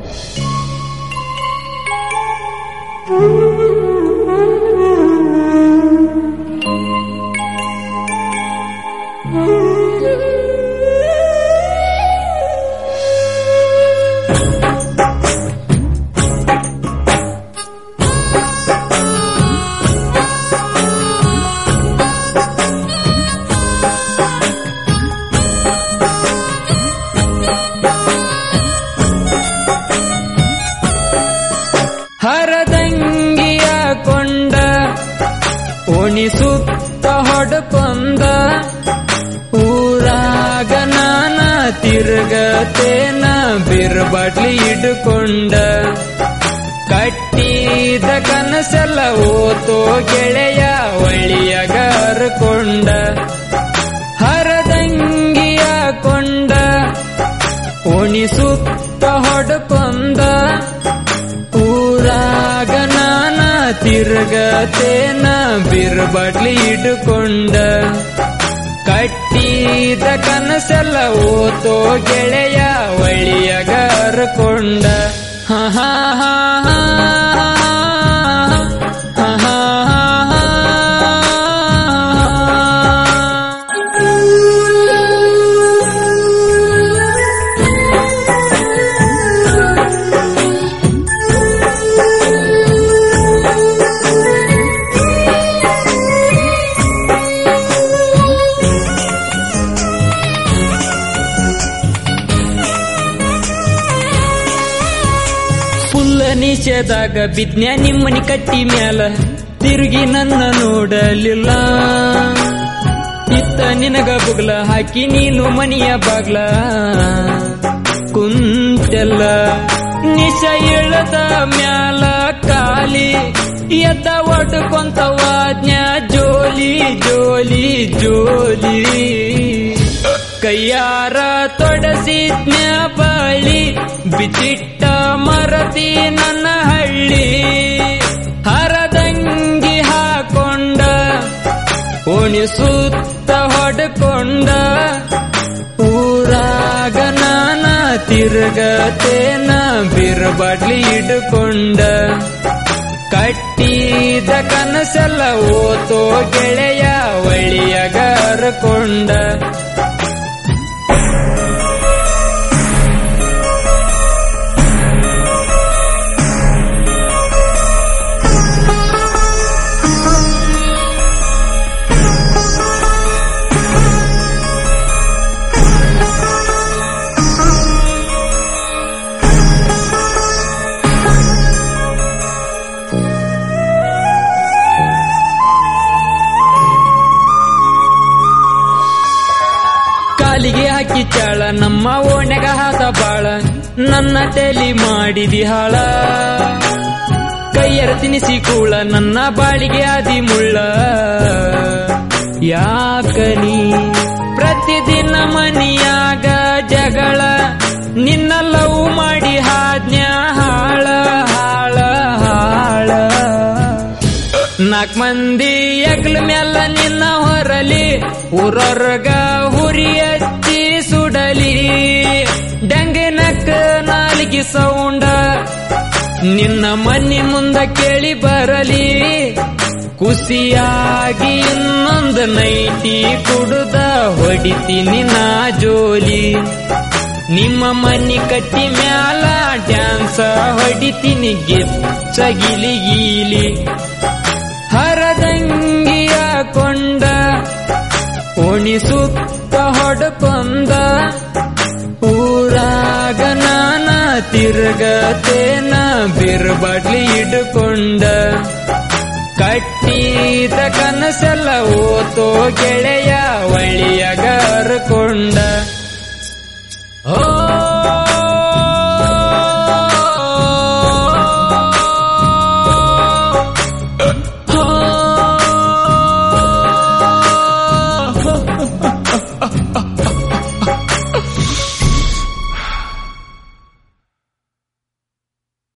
ಹರದಂಗಿಯ ಕೊಂಡ ಓಣಿಸುತ್ತ ಹೊಡಕೊಂದ ಊರಾಗ ನಾನ ತಿರುಗತೇನ ಬಿರ್ಬಟ್ಲಿ ಇಡ್ಕೊಂಡ ಕಟ್ಟಿದ ಕನಸೆಲ್ಲ ಓತೋ ಗೆಳೆಯ ಒಳಿಯಗ ಹರ್ಕೊಂಡ ಹರದಂಗಿಯ ಕೊಂಡ ಓಣಿಸುತ್ತ ಹೊಡಕೊಂದ ಊರಾಗ ನಾನ ತಿರುಗತೇನ ಬಿರ್ಬಟ್ಲಿ ಇಡ್ಕೊಂಡ ಕಟ್ಟಿದ ಕನಸೆಲ್ಲ ಓತೋ ಗೆಳೆಯ ಒಳಿಯಗ ಹರ್ಕೊಂಡ ಹ ಹ ಹ ಹ ಹ ಹ ಫುಲ್ಲ ನಿಷೇಧಾಗ ಬಿದ್ನ್ಯ ನಿಮ್ಮನಿ ಕಟ್ಟಿ ಮ್ಯಾಲ ತಿರುಗಿ ನನ್ನ ನೋಡಲಿಲ್ಲ ಇತ್ತ ನಿನಗ ಬುಗ್ಲ ಹಾಕಿ ನೀನು ಮನಿಯ ಬಾಗ್ಲ ಕುಂತೆಲ್ಲ ನಿಶ ಇಳದ ಮ್ಯಾಲ ಕಾಲಿ ಎದ್ದ ಒಡ್ಕೊಂತ ವಾಜ್ಞ ಜೋಲಿ ಜೋಲಿ ಜೋಲಿ ಕೈಯಾರ ತೊಡಸಿದ್ನ ಬಳಿ ಬಿಚಿಟ್ಟ ಮರತಿ ನನ್ನ ಹಳ್ಳಿ ಹರದಂಗಿ ಹಾಕೊಂಡ ಓಣಿಸುತ್ತ ಹೊಡ್ಕೊಂಡ ಊರಾಗ ನಾನ ತಿರುಗತೇನ ಬಿರ್ಬಡ್ಲಿ ಇಡ್ಕೊಂಡ ಕಟ್ಟಿದ ಕನಸೆಲ್ಲ ಓತೋ ಗೆಳೆಯ ಒಳಿಯಗ ಹರ್ಕೊಂಡ ಕಾಲಿಗೆ ಹಾಕಿ ಚಾಳ ನಮ್ಮ ಓಣೆಗ ಹಾದ ಬಾಳ ನನ್ನ ತೆಲಿ ಮಾಡಿದಿ ಹಾಳ ಕೈಯರ ತಿನಿಸಿ ಕೂಳ ನನ್ನ ಬಾಳಿಗೆ ಆದಿ ಮುಳ್ಳ ಯಾಕನಿ ಪ್ರತಿದಿನ ಮನಿಯಾಗ ಜಗಳ ನಿನ್ನ ಲವ್ ಮಾಡಿ ಹಾದ್ನ್ಯ ಹಾಳ ಹಾಳ ಹಾಳ ನಾಲ್ಕು ಮಂದಿ ಎಗ್ಲ ಮ್ಯಾಲ ನಿನ್ನ ಹೊರಲಿ ಊರೊರ್ಗ ಹುರಿ ಹಚ್ಚಿ ಸುಡಲಿ ಡಂಗಿನಕ್ಕ ನಾಲಿಗೆ ಸೌಂಡ ನಿನ್ನ ಮನಿ ಮುಂದ ಕೇಳಿ ಬರಲಿ ಖುಷಿಯಾಗಿ ಇನ್ನೊಂದು ನೈಟಿ ಕುಡುದ ಹೊಡಿತೀನಿ ನಾ ಜೋಲಿ ನಿಮ್ಮ ಮನಿ ಕಟ್ಟಿ ಮ್ಯಾಲ ಡ್ಯಾನ್ಸ ಹೊಡಿತೀನಿ ಗಿಚ್ಚ ಗಿಲಿ ಗೀಲಿ ಹರದಂಗಿಯ ಕೊಂಡ ಓಣಿಸುತ್ತ ಹೊಡಕೊಂದ ಊರಾಗ ನಾನ ತಿರುಗತೇನ ಬಿರ್ಬಡ್ಲಿ ಇಡ್ಕೊಂಡ ಕಟ್ಟಿದ ಕನಸೆಲ್ಲ ಓತೋ ಗೆಳೆಯ